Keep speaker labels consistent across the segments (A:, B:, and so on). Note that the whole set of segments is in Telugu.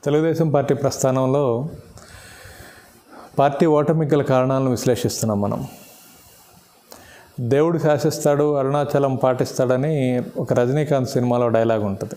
A: తెలుగుదేశం పార్టీ ప్రస్థానంలో పార్టీ ఓటమికి గల కారణాలను విశ్లేషిస్తున్నాం మనం దేవుడు శాసిస్తాడు అరుణాచలం పాటిస్తాడని ఒక రజనీకాంత్ సినిమాలో డైలాగ్ ఉంటుంది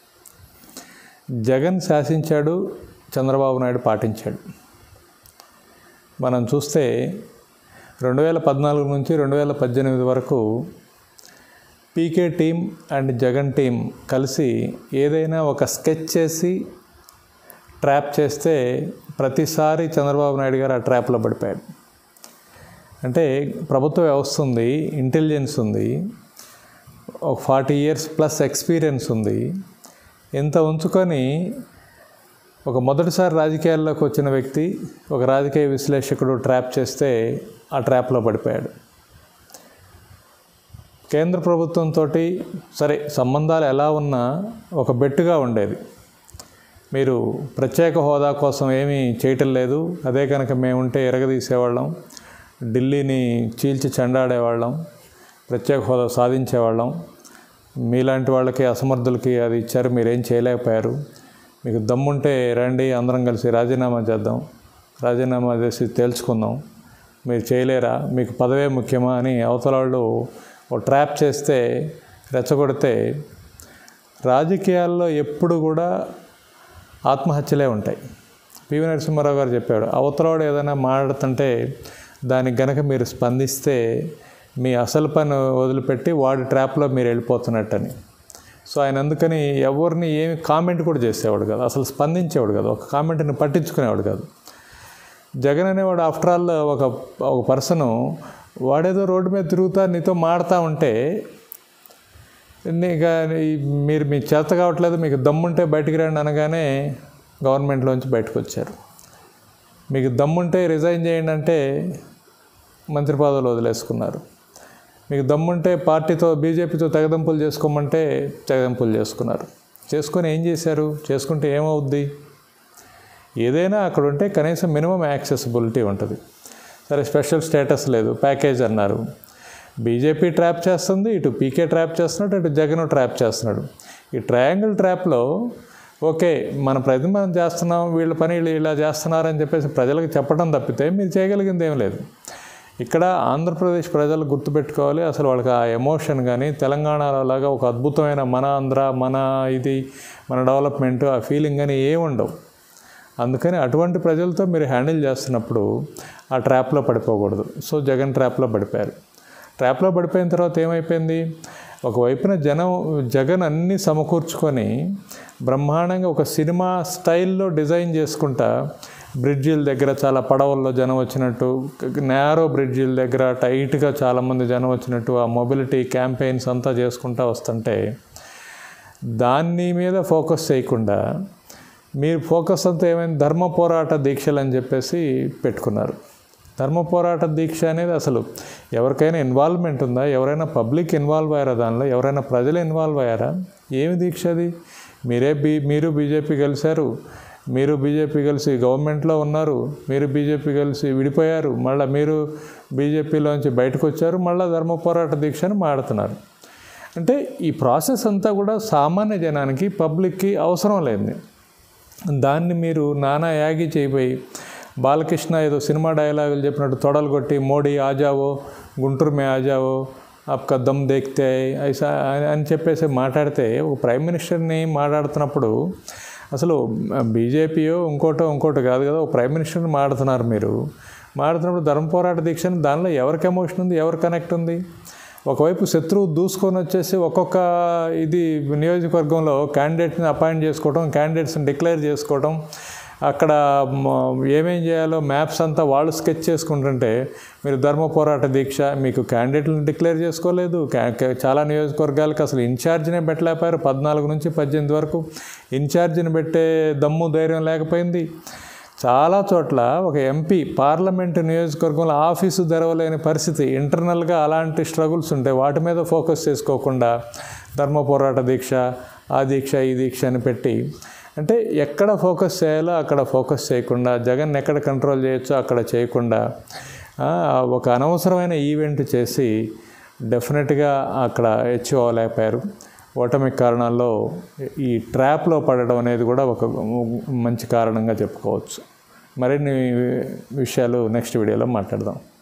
A: జగన్ శాసించాడు చంద్రబాబు నాయుడు పాటించాడు మనం చూస్తే రెండు వేల పద్నాలుగు నుంచి రెండు వేల పద్దెనిమిది వరకు PK team and Jagan team కలిసి ఏదైనా ఒక స్కెచ్ చేసి ట్రాప్ చేస్తే ప్రతిసారి చంద్రబాబు నాయుడు గారు ఆ ట్రాప్లో పడిపోయాడు అంటే ప్రభుత్వ వ్యవస్థ ఉంది ఇంటెలిజెన్స్ ఉంది ఒక ఫార్టీ ఇయర్స్ ప్లస్ ఎక్స్పీరియన్స్ ఉంది ఇంత ఉంచుకొని ఒక మొదటిసారి రాజకీయాల్లోకి వచ్చిన వ్యక్తి ఒక రాజకీయ విశ్లేషకుడు ట్రాప్ చేస్తే ఆ ట్రాప్లో పడిపోయాడు కేంద్ర ప్రభుత్వంతో సరే సంబంధాలు ఎలా ఉన్నా ఒక బెట్టుగా ఉండేది మీరు ప్రత్యేక హోదా కోసం ఏమీ చేయటం లేదు అదే కనుక మేముంటే ఎరగదీసేవాళ్ళం ఢిల్లీని చీల్చి చెండాడేవాళ్ళం ప్రత్యేక హోదా సాధించేవాళ్ళం మీలాంటి వాళ్ళకి అసమర్థులకి అది ఇచ్చారు మీరేం చేయలేకపోయారు మీకు దమ్ముంటే రండి అందరం కలిసి రాజీనామా చేద్దాం రాజీనామా చేసి తేల్చుకుందాం మీరు చేయలేరా మీకు పదవే ముఖ్యమా అని అవతల వాళ్ళు ఓ ట్రాప్ చేస్తే రెచ్చగొడితే రాజకీయాల్లో ఎప్పుడు కూడా ఆత్మహత్యలే ఉంటాయి పివి నరసింహారావు గారు చెప్పాడు అవతలవాడు ఏదైనా మాట్లాడుతుంటే దానికి గనక మీరు స్పందిస్తే మీ అసలు పని వదిలిపెట్టి వాడి ట్రాప్లో మీరు వెళ్ళిపోతున్నట్టని సో ఆయన అందుకని ఎవరిని ఏమి కామెంట్ కూడా చేసేవాడు కాదు అసలు స్పందించేవాడు కాదు ఒక కామెంట్ని పట్టించుకునేవాడు కాదు జగన్ అనేవాడు ఆఫ్టర్ ఆల్ ఒక ఒక పర్సను వాడేదో రోడ్డు మీద తిరుగుతా నీతో మాడుతూ ఉంటే ఇక మీరు మీకు చేత కావట్లేదు మీకు దమ్ముంటే బయటికి రండి అనగానే గవర్నమెంట్లోంచి బయటకు వచ్చారు మీకు దమ్ముంటే రిజైన్ చేయండి అంటే మంత్రి పదవులు వదిలేసుకున్నారు మీకు దమ్ముంటే పార్టీతో బీజేపీతో తెగదంపులు చేసుకోమంటే తెగదంపులు చేసుకున్నారు చేసుకొని ఏం చేశారు చేసుకుంటే ఏమవుద్ది ఏదైనా అక్కడ ఉంటే కనీసం మినిమం యాక్సెసిబిలిటీ ఉంటుంది సరే స్పెషల్ స్టేటస్ లేదు ప్యాకేజ్ అన్నారు బీజేపీ ట్రాప్ చేస్తుంది ఇటు పీకే ట్రాప్ చేస్తున్నాడు ఇటు జగన్ ట్రాప్ చేస్తున్నాడు ఈ ట్రయాంగిల్ ట్రాప్లో ఓకే మన ప్రతి మనం చేస్తున్నాం వీళ్ళ పని వీళ్ళు ఇలా చేస్తున్నారని చెప్పేసి ప్రజలకు చెప్పడం తప్పితే మీరు చేయగలిగింది ఏం లేదు ఇక్కడ ఆంధ్రప్రదేశ్ ప్రజలు గుర్తుపెట్టుకోవాలి అసలు వాళ్ళకి ఆ ఎమోషన్ కానీ తెలంగాణలో లాగా ఒక అద్భుతమైన మన ఆంధ్ర మన ఇది మన డెవలప్మెంట్ ఆ ఫీలింగ్ కానీ ఏముండవు అందుకని అటువంటి ప్రజలతో మీరు హ్యాండిల్ చేస్తున్నప్పుడు ఆ ట్రాప్లో పడిపోకూడదు సో జగన్ ట్రాప్లో పడిపోయారు ట్రాప్లో పడిపోయిన తర్వాత ఏమైపోయింది ఒకవైపున జనం జగన్ అన్నీ సమకూర్చుకొని బ్రహ్మాండంగా ఒక సినిమా స్టైల్లో డిజైన్ చేసుకుంటా బ్రిడ్జిల దగ్గర చాలా పడవల్లో జనం వచ్చినట్టు నేరో బ్రిడ్జిల దగ్గర టైట్గా చాలామంది జనం వచ్చినట్టు ఆ మొబిలిటీ క్యాంపెయిన్స్ అంతా చేసుకుంటా వస్తుంటే దాని మీద ఫోకస్ చేయకుండా మీరు ఫోకస్ అంతా ఏమైంది ధర్మ పోరాట దీక్షలు అని చెప్పేసి పెట్టుకున్నారు ధర్మ పోరాట దీక్ష అనేది అసలు ఎవరికైనా ఇన్వాల్వ్మెంట్ ఉందా ఎవరైనా పబ్లిక్ ఇన్వాల్వ్ అయ్యారా దానిలో ఎవరైనా ప్రజలు ఇన్వాల్వ్ అయ్యారా ఏమి దీక్ష అది మీరే బీ మీరు బీజేపీ కలిశారు మీరు బీజేపీ కలిసి గవర్నమెంట్లో ఉన్నారు మీరు బీజేపీ కలిసి విడిపోయారు మళ్ళీ మీరు బీజేపీలోంచి బయటకు వచ్చారు మళ్ళీ ధర్మ పోరాట దీక్షను మాడుతున్నారు అంటే ఈ ప్రాసెస్ అంతా కూడా సామాన్య జనానికి పబ్లిక్కి అవసరం లేదు దాన్ని మీరు నానా యాగి చేయిపోయి బాలకృష్ణ ఏదో సినిమా డైలాగులు చెప్పినట్టు తొడలు కొట్టి మోడీ ఆజావో గుంటూరు మే ఆజావో ఆప్కా దమ్ దేక్తే ఐసా అని చెప్పేసి మాట్లాడితే ఒక ప్రైమ్ మినిస్టర్ని మాట్లాడుతున్నప్పుడు అసలు బీజేపీయో ఇంకోటో ఇంకోటి కాదు కదా ఒక ప్రైమ్ మినిస్టర్ని మాడుతున్నారు మీరు మాడుతున్నప్పుడు ధర్మ పోరాట దీక్షని దానిలో ఎవరికి ఎమోషన్ ఉంది ఎవరు కనెక్ట్ ఉంది ఒకవైపు శత్రువు దూసుకొని వచ్చేసి ఒక్కొక్క ఇది నియోజకవర్గంలో క్యాండిడేట్ని అపాయింట్ చేసుకోవడం క్యాండిడేట్స్ని డిక్లేర్ చేసుకోవడం అక్కడ ఏమేం చేయాలో మ్యాప్స్ అంతా వాళ్ళు స్కెచ్ చేసుకుంటుంటే మీరు ధర్మ పోరాట దీక్ష మీకు క్యాండిడేట్లను డిక్లేర్ చేసుకోలేదు చాలా నియోజకవర్గాలకు అసలు ఇన్ఛార్జినే పెట్టలేకపోయారు పద్నాలుగు నుంచి పద్దెనిమిది వరకు ఇన్ఛార్జిని పెట్టే దమ్ము ధైర్యం లేకపోయింది చాలా చోట్ల ఒక ఎంపీ పార్లమెంటు నియోజకవర్గంలో ఆఫీసు తెరవలేని పరిస్థితి ఇంటర్నల్గా అలాంటి స్ట్రగుల్స్ ఉంటాయి వాటి మీద ఫోకస్ చేసుకోకుండా ధర్మ పోరాట దీక్ష ఆ దీక్ష ఈ దీక్ష అని పెట్టి అంటే ఎక్కడ ఫోకస్ చేయాలో అక్కడ ఫోకస్ చేయకుండా జగన్ ఎక్కడ కంట్రోల్ చేయొచ్చో అక్కడ చేయకుండా ఒక అనవసరమైన ఈవెంట్ చేసి డెఫినెట్గా అక్కడ అచీవ్ అవ్వలేకపోయారు ఓటమి కారణాల్లో ఈ ట్రాప్లో పడడం అనేది కూడా ఒక మంచి కారణంగా చెప్పుకోవచ్చు మరిన్ని విషయాలు నెక్స్ట్ వీడియోలో మాట్లాడదాం